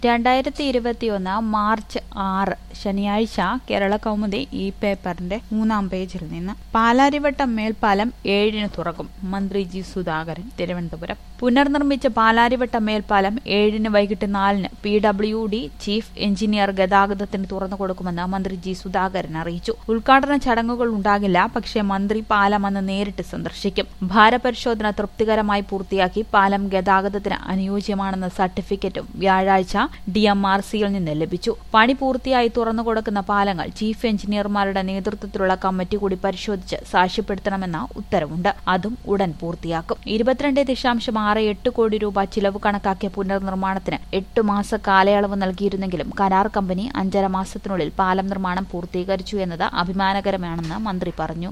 രണ്ടായിരത്തി ഇരുപത്തിയൊന്ന് മാർച്ച് ആറ് ശനിയാഴ്ച കേരള കൗമുദി ഈ പേപ്പറിന്റെ മൂന്നാം പേജിൽ നിന്ന് പാലാരിവട്ടം മേൽപ്പാലം ഏഴിന് തുറക്കും മന്ത്രി ജി സുധാകരൻ തിരുവനന്തപുരം പുനർനിർമ്മിച്ച പാലാരിവട്ടം മേൽപ്പാലം ഏഴിന് വൈകിട്ട് നാലിന് P W D chief engineer ഗതാഗതത്തിന് തുറന്നു കൊടുക്കുമെന്ന് മന്ത്രി ജി സുധാകരൻ അറിയിച്ചു ഉദ്ഘാടന ചടങ്ങുകൾ ഉണ്ടാകില്ല പക്ഷേ മന്ത്രി പാലം അന്ന് നേരിട്ട് സന്ദർശിക്കും ഭാരപരിശോധന തൃപ്തികരമായി പൂർത്തിയാക്കി പാലം ഗതാഗതത്തിന് അനുയോജ്യമാണെന്ന സർട്ടിഫിക്കറ്റും വ്യാഴാഴ്ച ഡി എം ആർ സിയിൽ നിന്ന് ലഭിച്ചു പണി പൂർത്തിയായി തുറന്നു കൊടുക്കുന്ന പാലങ്ങൾ ചീഫ് എഞ്ചിനീയർമാരുടെ നേതൃത്വത്തിലുള്ള കമ്മിറ്റി കൂടി പരിശോധിച്ച് സാക്ഷ്യപ്പെടുത്തണമെന്ന ഉത്തരവുണ്ട് അതും ഉടൻ പൂർത്തിയാക്കും ഇരുപത്തിരണ്ട് ദശാംശം ആറ് എട്ട് കോടി രൂപ ചിലവ് കണക്കാക്കിയ പുനർനിർമ്മാണത്തിന് എട്ട് മാസ കാലയളവ് നൽകിയിരുന്നെങ്കിലും കരാർ കമ്പനി അഞ്ചര മാസത്തിനുള്ളിൽ പാലം നിർമ്മാണം പൂർത്തീകരിച്ചു എന്നത് അഭിമാനകരമാണെന്ന് മന്ത്രി പറഞ്ഞു